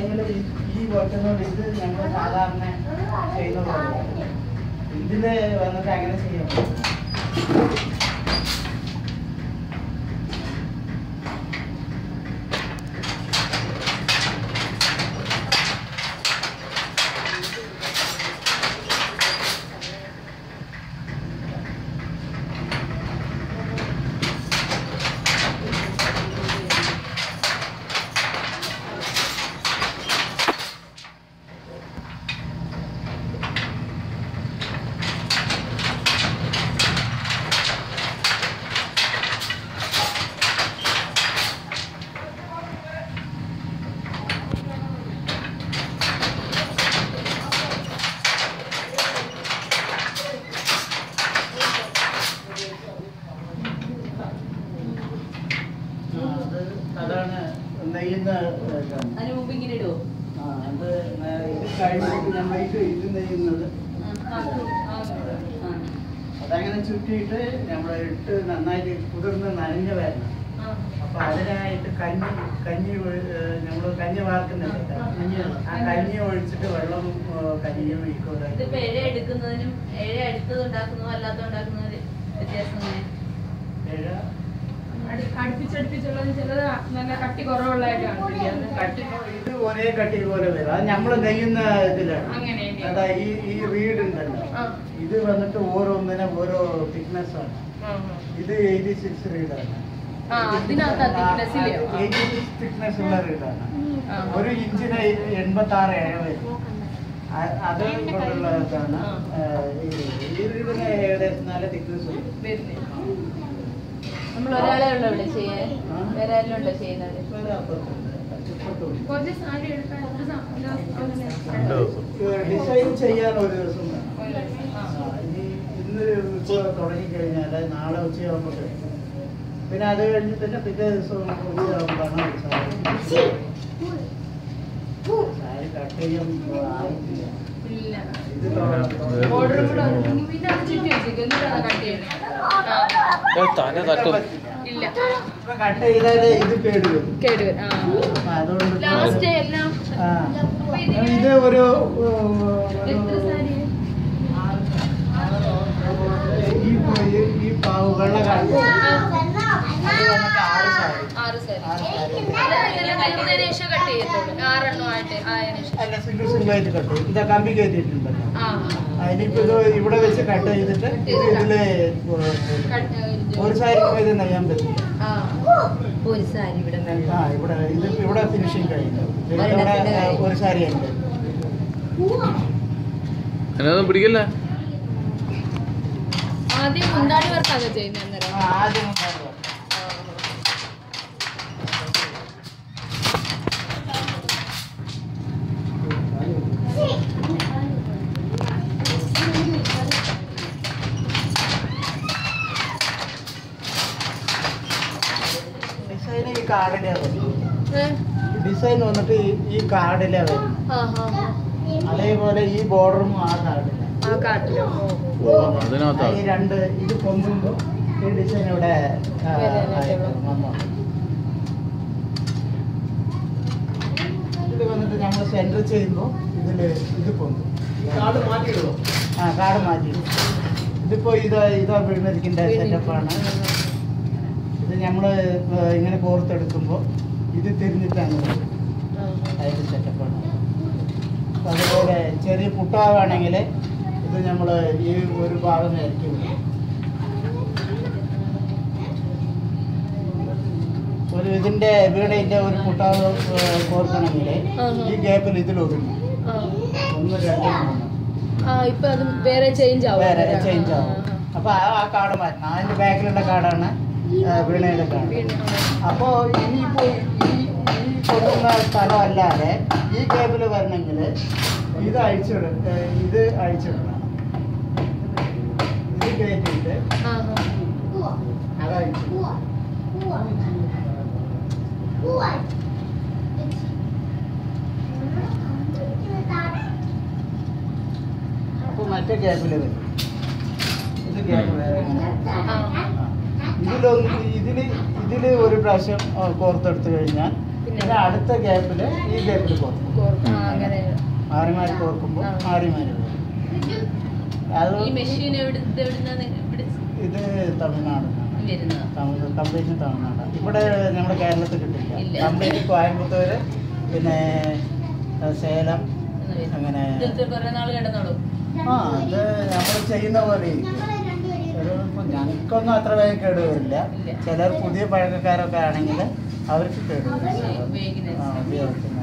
ടൈമിൽ ഈ വർക്കിനോട് ഇത് ഞങ്ങൾ സാധാരണ ചെയ്യുന്ന പോലെ ഇതില് വന്നിട്ട് അങ്ങനെ ചെയ്യാം ആ, അത് അതാണ് നെയ്യുന്ന ഇതാണ്. അതിന് മുമ്പ് ഇങ്ങനെ ഇടുവോ ആ, അത് നേ- ഇത് കഴിഞ്ഞിട്ട് നമ്മൾ ഇത് ഇത് നെയ്യുന്നത് ആ, ആ, ആ. അതങ്ങനെ ചുറ്റിയിട്ട് നമ്മൾ ഇട്ട് നന്നായിട്ട് കുതിർന്ന് നനഞ്ഞ് വരണം ആ. അപ്പൊ അതിനായിട്ട് കഞ്ഞി കഞ്ഞി നമ്മൾ കഞ്ഞി വാർക്കുന്നില്ല ആ കഞ്ഞി ഒഴിച്ചിട്ട് വെള്ളം ഏ, കഞ്ഞിയും ഒഴിക്കുക ഇതിപ്പോ ഇഴ എടുക്കുന്നതിനും ഇഴ എടുത്തത് ഉണ്ടാക്കുന്നതും അല്ലാത്ത ഉണ്ടാക്കുന്നതിന് വ്യത്യാസം എങ്ങനെ? അടു- അടുപ്പിച്ചടുപ്പിച്ചുള്ളത് ചിലത് നല്ല കട്ടി കുറവുള്ളതായിട്ട് കാണിക്കുന്നത് കട്ടി ഇത് ഒരേ കട്ടി പോലെ വരും അത് നമ്മൾ നെയ്യുന്ന ഇതിലാണ് അങ്ങനെ അതാ ഈ ഈ റീഡ് ഉണ്ടല്ലോ ആ. ഇത് വന്നിട്ട് ഓരോന്നിനും ഓരോ തിക്നെസ് ആണ് ആ, ഇത് എയ്റ്റി സിക്സ് റീഡാണ് ആ, അതിനകത്താ thickness ഇല്ലേ? ആ. എയ്റ്റി സിക്സ് തിക്നെസ് ഉള്ള റീഡാണ് ആ. ഒരു ഇഞ്ചിന് എൺപത്തി ആറ് ഏഴ് വരും അ- അത് കൊണ്ടുള്ള ഇതാണ് ആ. ഏഹ്, ഈ- ഈ റീഡിന് ഏകദേശം നല്ല തിക്നെസ് ഉണ്ട് വരുന്നില്ല. നമ്മൾ ഒരാളെ ഉള്ളൂ ഇവിടെ ചെയ്യാൻ ആ. വേറെ ആരെങ്കിലും ഉണ്ടോ ചെയ്യുന്നത് ഇപ്പൊ ഇത് അപ്പുറത്തുണ്ട്. ഇപ്പുറത്തുണ്ട്. കുറച്ച് സാരി എടുക്കാൻ ഒരു സ- ഒരു അങ്ങനെ രണ്ട് ദിവസം ഏഹ്, ഡിസൈൻ ചെയ്യാൻ ഒരു ദിവസം വേണം ഒരു ദിവസം. ആ. ആ, ഇനി ഇന്ന് ഉച്ച തുടങ്ങിക്കഴിഞ്ഞാൽ നാളെ ഉച്ചയാകുമ്പോൾ കഴിയും പിന്നെ അത് കഴിഞ്ഞ് പിന്നെ പിറ്റേ ദിവസം ഉച്ചയാകുമ്പോഴാണ് സാരി സാരി കട്ട് ചെയ്യാൻ ആയിട്ടില്ല ഇല്ല ഇത് തുടങ്ങി. ബോർഡറും കൂടെ ഒന്ന് ഇനി പിന്നെ അത് ചുറ്റി വെച്ചേക്കും എന്നിട്ടാണ് കട്ട് ചെയ്യുന്നത് ആ. തന്നെ തട്ടും ഇല്ല ഇപ്പൊ കട്ട് ചെയ്താലേ ഇത് കേട് വരും കേട് വരും. ആ അപ്പൊ അതുകൊണ്ട് ലാസ്റ്റ് എല്ലാം ആ. ഇത് ഒരു എത്ര സാരി ഈ ഈ- ഈ പാവ് വെള്ള കാണും അത് വന്നിട്ട് ആറ് സാരി ആറ് സാരി ആറ് സാരി ഇതെല്ലാം കല്ലിനതിന് ശേഷം കട്ട് ചെയ്യത്തുള്ളൂ ആറെണ്ണം ആയിട്ട് ആയതിനു ശേഷം അല്ല സിംഗിൾ സിംഗിൾ ആയിട്ട് കട്ട് ചെയ്യും ഇതാ കമ്പി കയറ്റിയിട്ടുണ്ടല്ലോ ആ അതിനിപ്പോ ഇത് ഇവിടെ വെച്ച് കട്ട് ചെയ്തിട്ട് ഇത് ഇതില് കട്ട് ഒരു സാരിക്ക് ഇത് നെയ്യാൻ പറ്റില്ല ആ ഒരു സാരി ഇവിടെ ആ ഇവിടെ ഇത് ഇവിടെ ഫിനിഷിങ് കഴിഞ്ഞു ഇത് ഇവിടെ ആ, ഒരു സാരി ഉണ്ട് എന്നൊന്നും പിടിക്കില്ല ആദ്യം മുന്താണി വർക്കാണ് ചെയ്യുന്നത് അന്നേരം ആ, ആദ്യം ഉണ്ടായിരുന്നു. ഡിസൈൻ ഈ കാർഡിലെ വരും ഡിസൈൻ വന്നിട്ട് ഈ- ഈ കാർഡിലെ വരും ആ ആ ആ. അതേപോലെ ഈ ബോർഡറും ആ കാർഡിലെ ആ കാട്ടിലോ ഓ അതിനകത്താ ഈ രണ്ട് ഇത് പൊങ്ങുമ്പോൾ ഈ ഡിസൈൻ ഇവിടെ ആ, വരാനായിട്ട് ആയിട്ട് വന്നു ഇത് വന്നിട്ട് നമ്മൾ സെൻറ്റർ ചെയ്യുമ്പോൾ ഇതിൽ ഇത് പൊങ്ങും കാർഡ് മാറ്റിയിടുമോ ആ കാർഡ് മാറ്റി ഇതിപ്പോൾ ഇതാ ഇതാ വീണിരിക്കുന്ന സെറ്റപ്പാണ് ഇത് നമ്മൾ ഇങ്ങനെ കോർത്തെടുക്കുമ്പോൾ ഇത് തിരിഞ്ഞിട്ടാണ് വരുന്നത്. അതിൻ്റെ സെറ്റപ്പാണ് അപ്പൊ അതുപോലെ ചെറിയ പുട്ടാവാണെങ്കിൽ ഇത് നമ്മൾ ഈ ഒരു ഭാഗം ആയിരിക്കും ഒരു ഇതിന്റെ വീടിന്റെ ഒരു പുട്ടാവ് കോർക്കണമെങ്കിൽ ഈ ഗ്യാപ്പിൽ ഇതിൽ ഒതുങ്ങും ആ ഒന്ന് രണ്ട് മൂന്ന് ആ ഇപ്പൊ അത് വേറെ ചേഞ്ച് ആവും വേറെ ചേഞ്ച് ആവും അപ്പൊ ആ ആ കാർഡ് മാറ്റണം അതിന്റെ ബാക്കിലുള്ള കാർഡാണ് വീണയുടെ കാർഡ് വീണ്, അപ്പോ ഇനിയിപ്പോ ഈ ഈ കൊണ്ടുവന്ന സ്ഥലം അല്ലാതെ ഈ കേബിൾ വരണമെങ്കിൽ ഇത് അഴിച്ചിട ഏ, ഇത് അഴിച്ചിടണം ഇത് കയറ്റിയിട്ട് ആ ആ അത് അഴിച്ചിടണം അപ്പൊ മറ്റേ കേബിൾ വരും ഇത് കേബിൾ ആ ഇതിലൊന്ന് ഇതില് ഇതില് ഒരു പ്രാവശ്യം ആ, കോർത്തെടുത്ത് കഴിഞ്ഞാൽ പിന്നെ പിന്നെ അടുത്ത ഗ്യാപ്പിൽ ഈ ഗ്യാപ്പിൽ കോർക്കും കോർക്കും. ആ, അങ്ങനെ മാറി മാറി കോർക്കുമ്പോൾ ആ. മാറി മാറി വരും അത് ഈ മെഷീൻ എവിടുന്ന് എവിടുന്നാണ് ഇവിടെ ഇത് തമിഴ്നാട് വരുന്നത് തമിഴ് കംപ്ലീറ്റ് തമിഴ്നാട് ഇവിടെ നമ്മുടെ കേരളത്തിൽ കിട്ടില്ല ഇല്ല. കംപ്ലീറ്റ് കോയമ്പത്തൂർ പിന്നെ ഏഹ്, സേലം എന്ന് വരുന്നത്. അങ്ങനെ ഇത് കുറെ നാൾ കിടന്നോളൂ ആ അത് നമ്മൾ ചെയ്യുന്ന പോലെ ഇരിക്കും. ഒരു ഇപ്പം ഞങ്ങൾക്കൊന്നും അത്ര വേഗം കേടുവരില്ല ഇല്ല. ചിലർ പുതിയ പഴക്കക്കാരൊക്കെ ആണെങ്കിൽ അവർക്ക് കേടുവരും ഉപയോഗിക്കുന്നത് ആ ഉപയോഗിക്കുന്ന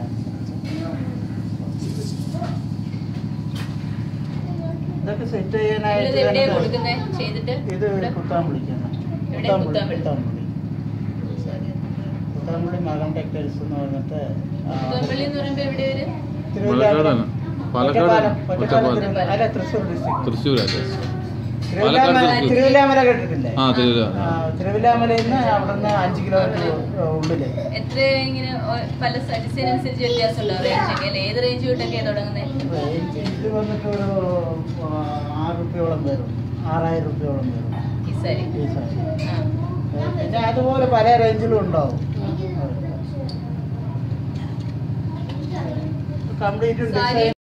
ഇതൊക്കെ സെറ്റ് ചെയ്യാനായിട്ട് ഇത് എവിടെയാ ഞങ്ങൾക്ക് കൊടുക്കുന്നേ ചെയ്തിട്ട് ഇത് ഇവിടെ? കുത്താൻ വിളിക്കണം എവിടെ? കുത്താമ്പുള്ളി കുത്താമ്പുള്ളി. കുത്താമ്പുള്ളി കുത്താമ്പുള്ളി മകൻ ടെക്സ്റ്റൈൽസ് എന്ന് പറഞ്ഞിട്ട് ആ, കുത്തമ്പള്ളി എന്ന് പറയുമ്പോ എവിടെ വരും തിരുവല്ലാമല- പാലക്കാട് ഒറ്റപ്പാലം, ഒറ്റപ്പാലം ഒറ്റപ്പാലം. തിരുവല്ല- അല്ല തൃശ്ശൂർ ഡിസ്ട്രിക്ട് തൃശ്ശൂരല്ലേ തിരുവല്ലാമല പാലക്കാട് തൃശ്ശൂർ. തിരുവല്ലാമല കേട്ടിട്ടില്ലേ ആ തിരുവല്ല ആ, തിരുവല്ലാമലയിൽ നിന്ന് അവിടെ നിന്ന് അഞ്ച് കിലോമീറ്റർ ഉള്ളില് എത്ര ഇങ്ങനെ ഓ- പല ഡിസൈൻ അനുസരിച്ച് വ്യത്യാസം ഉണ്ടോ റേഞ്ച് ഒക്കെ അല്ലെ ഏത് റേഞ്ച് തൊട്ടൊക്കെയാ തുടങ്ങുന്നത് റേഞ്ച് ഇത് വന്നിട്ട് ഒരു ആ, ആറ് റുപ്യോളം വരും ആറായിരം റുപ്യോളം വരും ഈ സാരി ഈ സാരി ആ പിന്നെ അതുപോലെ പല റേഞ്ചിലും ഉണ്ടാവും കംപ്ലീറ്റ് സാരി ഡിസൈൻ